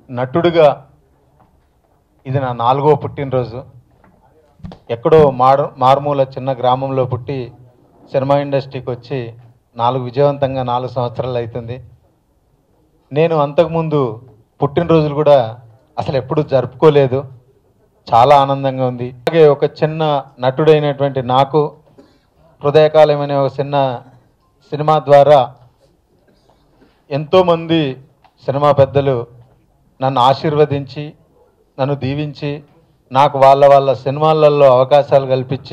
నటుడుగా ఇది నా నాలుగో పుట్టినరోజు ఎక్కడో మారు మారుమూల చిన్న గ్రామంలో పుట్టి సినిమా ఇండస్ట్రీకి వచ్చి నాలుగు విజయవంతంగా నాలుగు సంవత్సరాలు అవుతుంది నేను అంతకుముందు పుట్టినరోజులు కూడా అసలు ఎప్పుడు జరుపుకోలేదు చాలా ఆనందంగా ఉంది అలాగే ఒక చిన్న నటుడైనటువంటి నాకు హృదయకాలం అనే ఒక చిన్న సినిమా ద్వారా ఎంతోమంది సినిమా పెద్దలు నన్ను ఆశీర్వదించి నన్ను దీవించి నాకు వాళ్ళ వాళ్ళ సినిమాలలో అవకాశాలు కల్పించి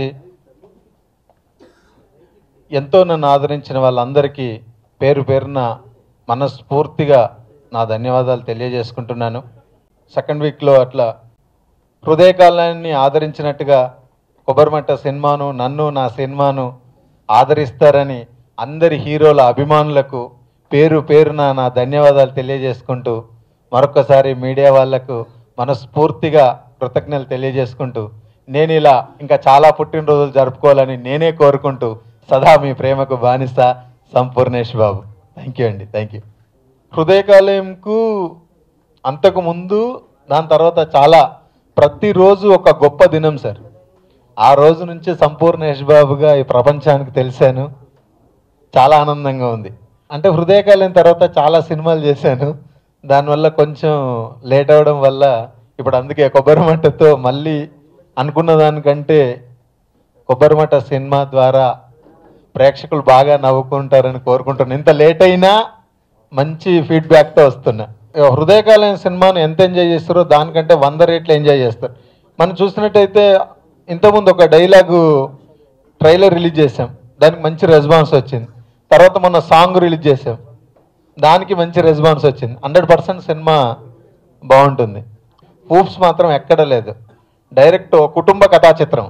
ఎంతో నన్ను ఆదరించిన వాళ్ళందరికీ పేరు పేరున మనస్ఫూర్తిగా నా ధన్యవాదాలు తెలియజేసుకుంటున్నాను సెకండ్ వీక్లో అట్లా హృదయకాలాన్ని ఆదరించినట్టుగా కొబ్బరిమట్ట సినిమాను నన్ను నా సినిమాను ఆదరిస్తారని అందరి హీరోల అభిమానులకు పేరు పేరున నా ధన్యవాదాలు తెలియజేసుకుంటూ మరొకసారి మీడియా వాళ్లకు మనస్ఫూర్తిగా కృతజ్ఞతలు తెలియజేసుకుంటూ నేను ఇలా ఇంకా చాలా పుట్టినరోజులు జరుపుకోవాలని నేనే కోరుకుంటూ సదా మీ ప్రేమకు బానిస సంపూర్ణేష్ బాబు థ్యాంక్ యూ అండి థ్యాంక్ యూ హృదయకాలయంకు అంతకు ముందు దాని తర్వాత చాలా ప్రతిరోజు ఒక గొప్ప దినం సార్ ఆ రోజు నుంచి సంపూర్ణేష్ బాబుగా ఈ ప్రపంచానికి తెలిసాను చాలా ఆనందంగా ఉంది అంటే హృదయకాలం తర్వాత చాలా సినిమాలు చేశాను దానివల్ల కొంచెం లేట్ అవ్వడం వల్ల ఇప్పుడు అందుకే కొబ్బరిమట్టతో మళ్ళీ అనుకున్న దానికంటే కొబ్బరిమట్ట సినిమా ద్వారా ప్రేక్షకులు బాగా నవ్వుకుంటారని కోరుకుంటున్నాను ఇంత లేట్ అయినా మంచి ఫీడ్బ్యాక్తో వస్తున్నా హృదయకాలం సినిమాను ఎంత ఎంజాయ్ చేస్తారో దానికంటే వంద రేట్లు ఎంజాయ్ చేస్తారు మనం చూసినట్టయితే ఇంతకుముందు ఒక డైలాగు ట్రైలర్ రిలీజ్ చేసాం దానికి మంచి రెస్పాన్స్ వచ్చింది తర్వాత మొన్న సాంగ్ రిలీజ్ చేసాం దానికి మంచి రెస్పాన్స్ వచ్చింది హండ్రెడ్ పర్సెంట్ సినిమా బాగుంటుంది ఊప్స్ మాత్రం ఎక్కడ లేదు డైరెక్ట్ ఓ కుటుంబ కథా చిత్రం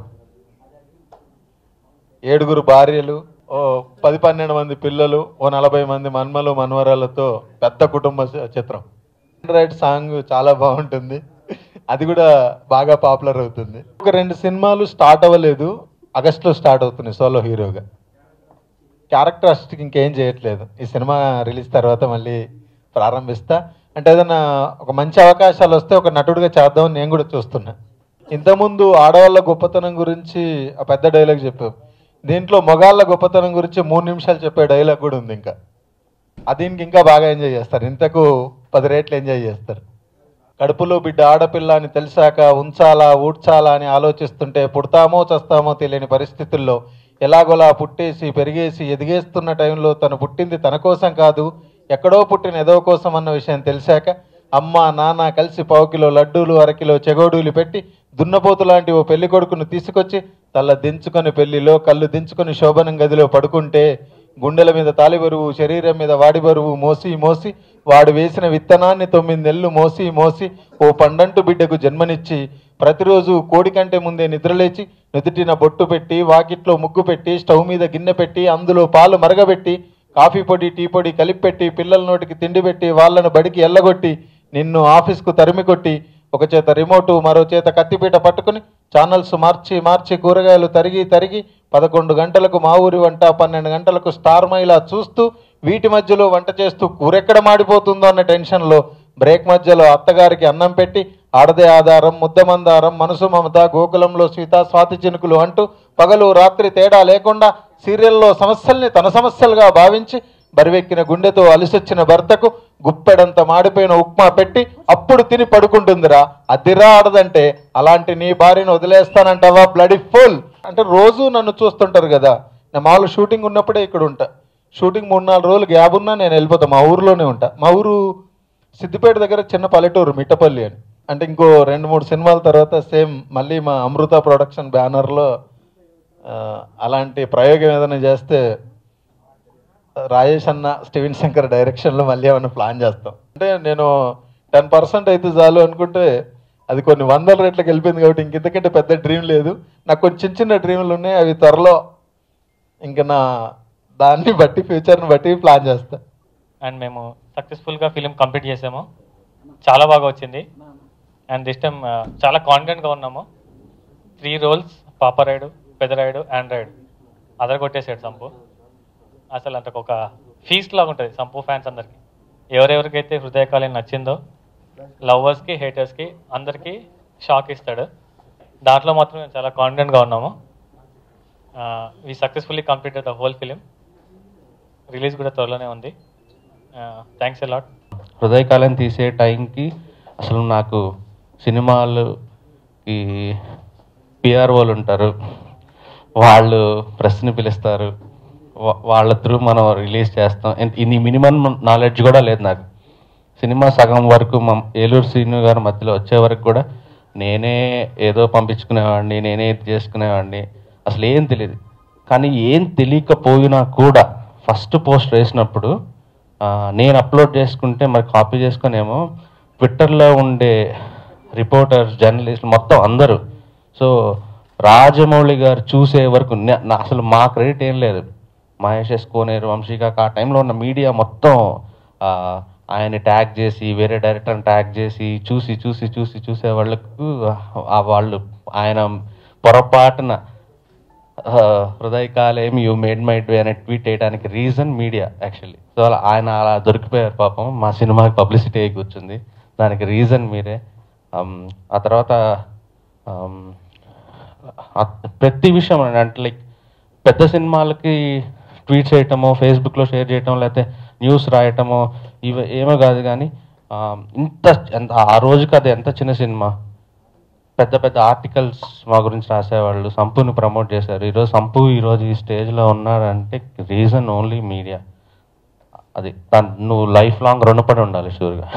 ఏడుగురు భార్యలు ఓ పది పన్నెండు మంది పిల్లలు ఓ నలభై మంది మన్మలు మన్వరాలతో పెద్ద కుటుంబ చి- చిత్రం రైట్ సాంగ్ చాలా బాగుంటుంది అది కూడా బాగా పాపులర్ అవుతుంది ఒక రెండు సినిమాలు స్టార్ట్ అవ్వలేదు ఆగస్టులో స్టార్ట్ అవుతున్నాయి సోలో హీరోగా క్యారెక్టర్ అసిస్ట్కి ఇంకేం చేయట్లేదు ఈ సినిమా రిలీజ్ తర్వాత మళ్ళీ ప్రారంభిస్తా అంటే ఏదైనా ఒక మంచి అవకాశాలు వస్తే ఒక నటుడిగా చేద్దామని నేను కూడా చూస్తున్నా ఇంతకుముందు ఆడవాళ్ళ గొప్పతనం గురించి ఆ పెద్ద డైలాగ్ చెప్పాం దీంట్లో మగాళ్ళ గొప్పతనం గురించి మూడు నిమిషాలు చెప్పే డైలాగ్ కూడా ఉంది ఇంకా అది దీనికి ఇంకా బాగా ఎంజాయ్ చేస్తారు ఇంతకు పది రేట్లు ఎంజాయ్ చేస్తారు కడుపులో బిడ్డ ఆడపిల్ల అని తెలిసాక ఉంచాలా ఊడ్చాలా అని ఆలోచిస్తుంటే పుడతామో చస్తామో తెలియని పరిస్థితుల్లో ఎలాగోలా పుట్టేసి పెరిగేసి ఎదిగేస్తున్న టైంలో తను పుట్టింది తన కోసం కాదు ఎక్కడో పుట్టిన ఏదో కోసం అన్న విషయం తెలిసాక అమ్మ నాన్న కలిసి పావు కిలో లడ్డూలు అరకిలో చెగోడూలు పెట్టి దున్నపోతు లాంటి ఓ పెళ్లి కొడుకును తీసుకొచ్చి తల దించుకొని పెళ్లిలో కళ్ళు దించుకొని శోభనం గదిలో పడుకుంటే గుండెల మీద తాలి బరువు శరీరం మీద వాడి బరువు మోసి మోసి వాడు వేసిన విత్తనాన్ని తొమ్మిది నెలలు మోసి మోసి ఓ పండంటు బిడ్డకు జన్మనిచ్చి ప్రతిరోజు కోడి కంటే ముందే నిద్రలేచి నుదుటిన బొట్టు పెట్టి వాకిట్లో ముగ్గు పెట్టి స్టవ్ మీద గిన్నె పెట్టి అందులో పాలు మరగబెట్టి కాఫీ పొడి టీ పొడి కలిపి పెట్టి పిల్లల నోటికి తిండి పెట్టి వాళ్ళను బడికి ఎల్లగొట్టి నిన్ను ఆఫీస్కు తరిమి కొట్టి ఒక చేత రిమోటు మరో చేత కత్తిపీట పట్టుకుని ఛానల్స్ మార్చి మార్చి కూరగాయలు తరిగి తరిగి పదకొండు గంటలకు మా ఊరి వంట పన్నెండు గంటలకు స్టార్ మైలా చూస్తూ వీటి మధ్యలో వంట చేస్తూ కూరెక్కడ మాడిపోతుందో అన్న టెన్షన్లో బ్రేక్ మధ్యలో అత్తగారికి అన్నం పెట్టి ఆడదే ఆధారం ముద్దమందారం మనసు మమత గోకులంలో సీత స్వాతి చినుకులు అంటూ పగలు రాత్రి తేడా లేకుండా సీరియల్లో సమస్యల్ని తన సమస్యలుగా భావించి బరివెక్కిన గుండెతో అలిసొచ్చిన భర్తకు గుప్పెడంత మాడిపోయిన ఉప్మా పెట్టి అప్పుడు తిని పడుకుంటుందిరా అదిరా ఆడదంటే అలాంటి నీ భార్యను వదిలేస్తానంటావా బ్లడీ ఫుల్ అంటే రోజు నన్ను చూస్తుంటారు కదా నేను మామూలు షూటింగ్ ఉన్నప్పుడే ఇక్కడ ఉంటా షూటింగ్ మూడు నాలుగు రోజులు గ్యాప్ ఉన్నా నేను వెళ్ళిపోతా మా ఊర్లోనే ఉంటా మా ఊరు సిద్దిపేట దగ్గర చిన్న పల్లెటూరు మిట్టపల్లి అని అంటే ఇంకో రెండు మూడు సినిమాల తర్వాత సేమ్ మళ్ళీ మా అమృత ప్రొడక్షన్ బ్యానర్లో ఆ, అలాంటి ప్రయోగం ఏదైనా చేస్తే రాజేష్ అన్న స్టీవెన్ శంకర్ డైరెక్షన్లో మళ్ళీ ఏమైనా ప్లాన్ చేస్తాం అంటే నేను టెన్ పర్సెంట్ అయితే చాలు అనుకుంటే అది కొన్ని వందల రెట్లకు వెళ్ళిపోయింది కాబట్టి ఇంకెంతకంటే పెద్ద డ్రీమ్ లేదు నాకు కొన్ని చిన్న చిన్న డ్రీమ్లు ఉన్నాయి అవి త్వరలో ఇంకా నా దాన్ని బట్టి ఫ్యూచర్ని బట్టి ప్లాన్ చేస్తా అండ్ మేము సక్సెస్ఫుల్గా ఫిలిం కంప్లీట్ చేసాము చాలా బాగా వచ్చింది అండ్ దిస్ టైం చాలా కాన్ఫిడెంట్గా ఉన్నాము త్రీ రోల్స్ పాపరాయుడు పెదరాయుడు ఆండ్రాయిడ్ అదర్ కొట్టేసాడు సంపు అసలు అంటే ఒక ఫీస్ట్ లాగా ఉంటుంది సంపు ఫ్యాన్స్ అందరికి ఎవరెవరికైతే హృదయకాలం నచ్చిందో లవర్స్కి హేటర్స్కి అందరికీ షాక్ ఇస్తాడు దాంట్లో మాత్రం మేము చాలా కాన్ఫిడెంట్గా ఉన్నాము we successfully completed the whole film release కూడా త్వరలోనే ఉంది థ్యాంక్స్ ఎలాట్ హృదయకాలం తీసే టైంకి అసలు నాకు సినిమాలకి పిఆర్ఓలు ఉంటారు వాళ్ళు ప్రెస్ని పిలుస్తారు వా- వాళ్ళ త్రూ మనం రిలీజ్ చేస్తాం ఇంత- ఇన్ని మినిమం నాలెడ్జ్ కూడా లేదు నాకు సినిమా సగం వరకు మా ఏలూరు శ్రీను గారి మధ్యలో వచ్చే వరకు కూడా నేనే ఏదో పంపించుకునేవాడిని నేనే ఇది చేసుకునేవాడిని అసలు ఏం తెలియదు కానీ ఏం తెలియకపోయినా కూడా ఫస్ట్ పోస్ట్ వేసినప్పుడు ఆ, నేను అప్లోడ్ చేసుకుంటే మరి కాపీ చేసుకునేమో ట్విట్టర్లో ఉండే రిపోర్టర్స్ జర్నలిస్టులు మొత్తం అందరూ సో రాజమౌళి గారు చూసే వరకు నే- నా- అసలు మా క్రెడిట్ ఏం లేదు మహేష్ ఎస్ కోనేరు వంశీకాక ఆ టైంలో ఉన్న మీడియా మొత్తం ఆ, ఆయన్ని ట్యాగ్ చేసి వేరే డైరెక్టర్ని ట్యాగ్ చేసి చూసి చూసి చూసి చూసే వాళ్ళకు ఆ వాళ్ళు ఆయన పొరపాటున ఆ, Hrudaya Kaleyam you made my day అనే ట్వీట్ చేయడానికి రీజన్ మీడియా యాక్చువల్లీ సో అలా ఆయన అలా దొరికిపోయారు పాపం మా సినిమాకి పబ్లిసిటీ అయి కూర్చుంది దానికి రీజన్ మీరే Um, ఆ తర్వాత um, ఆ- ప్రతి విషయం అండి అంటే లైక్ పెద్ద సినిమాలకి ట్వీట్ చేయటమో ఫేస్బుక్లో షేర్ చేయటం లేకపోతే న్యూస్ రాయటమో ఇవి ఏమో కాదు కానీ ఆ, ఇంత ఎంత ఆ రోజుకి అది ఎంత చిన్న సినిమా పెద్ద పెద్ద ఆర్టికల్స్ మా గురించి రాసేవాళ్ళు సంపుని ప్రమోట్ చేశారు ఈరోజు సంపు ఈరోజు ఈ స్టేజ్లో ఉన్నాడంటే రీజన్ ఓన్లీ మీడియా అది దాన్ని నువ్వు లైఫ్ లాంగ్ రుణపడి ఉండాలి షూర్గా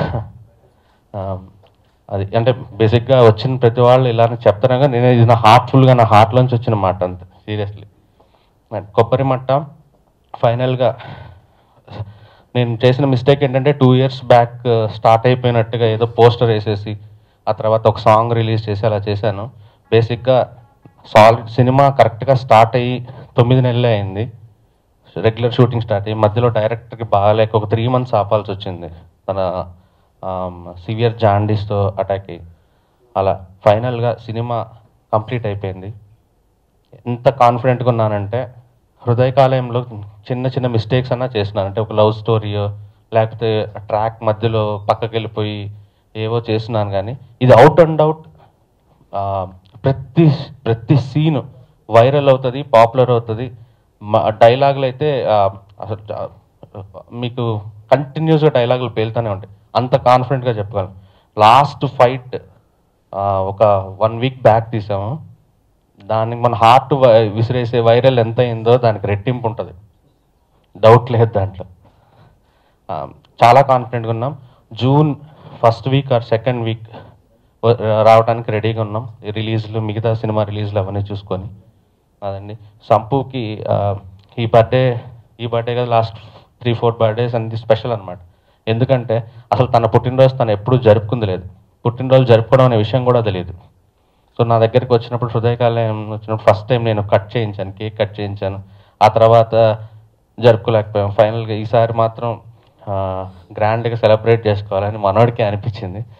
అది అంటే బేసిక్గా వచ్చిన ప్రతి వాళ్ళు ఇలానే చెప్తాను కానీ నేను ఇది నా హార్ట్ఫుల్గా నా హార్ట్లోంచి వచ్చిన మాట అంతే సీరియస్లీ కొబ్బరి మట్ట ఫైనల్గా నేను చేసిన మిస్టేక్ ఏంటంటే టూ ఇయర్స్ బ్యాక్ స్టార్ట్ అయిపోయినట్టుగా ఏదో పోస్టర్ వేసేసి ఆ తర్వాత ఒక సాంగ్ రిలీజ్ చేసి అలా చేశాను బేసిక్గా సాలిడ్ సినిమా కరెక్ట్గా స్టార్ట్ అయ్యి తొమ్మిది నెలలే అయింది రెగ్యులర్ షూటింగ్ స్టార్ట్ అయ్యి మధ్యలో డైరెక్టర్కి బాగాలేక ఒక త్రీ మంత్స్ ఆపాల్సి వచ్చింది తన సివియర్ జాండీస్తో అటాక్ అయ్యి అలా ఫైనల్గా సినిమా కంప్లీట్ అయిపోయింది ఎంత కాన్ఫిడెంట్గా ఉన్నానంటే హృదయకాలయంలో చిన్న చిన్న మిస్టేక్స్ అన్నా చేస్తున్నాను అంటే ఒక లవ్ స్టోరీయో లేకపోతే ట్రాక్ మధ్యలో పక్కకి వెళ్ళిపోయి ఏవో చేస్తున్నాను కానీ ఇది అవుట్ అండ్ అవుట్ ప్రతి ప్రతి సీన్ వైరల్ అవుతుంది పాపులర్ అవుతుంది డైలాగులు అయితే ఆ, అసలు ఆ, మీకు కంటిన్యూస్గా డైలాగులు పేలుతూనే ఉంటాయి అంత కాన్ఫిడెంట్గా చెప్పగలను లాస్ట్ ఫైట్ ఒక వన్ వీక్ బ్యాక్ తీసాము దానికి మన హార్ట్ విసిరేసే వైరల్ ఎంత అయిందో దానికి రెట్టింపు ఉంటుంది డౌట్ లేదు దాంట్లో ఆ, చాలా కాన్ఫిడెంట్గా ఉన్నాం June first week or second week రావడానికి రెడీగా ఉన్నాం రిలీజ్లు మిగతా సినిమా రిలీజ్లు అవన్నీ చూసుకొని అదండి సంపుకి ఆ, ఈ బర్త్డే ఈ బర్త్డే కదా లాస్ట్ త్రీ ఫోర్ బర్త్డేస్ అనేది స్పెషల్ అనమాట ఎందుకంటే అసలు తన పుట్టినరోజు తను ఎప్పుడూ జరుపుకుంది లేదు పుట్టినరోజు జరుపుకోవడం అనే విషయం కూడా తెలియదు సో నా దగ్గరికి వచ్చినప్పుడు హృదయకాలం వచ్చినప్పుడు ఫస్ట్ టైం నేను కట్ చేయించాను కేక్ కట్ చేయించాను ఆ తర్వాత జరుపుకోలేకపోయాం ఫైనల్గా ఈసారి మాత్రం గ్రాండ్గా సెలబ్రేట్ చేసుకోవాలని మనోడికే అనిపించింది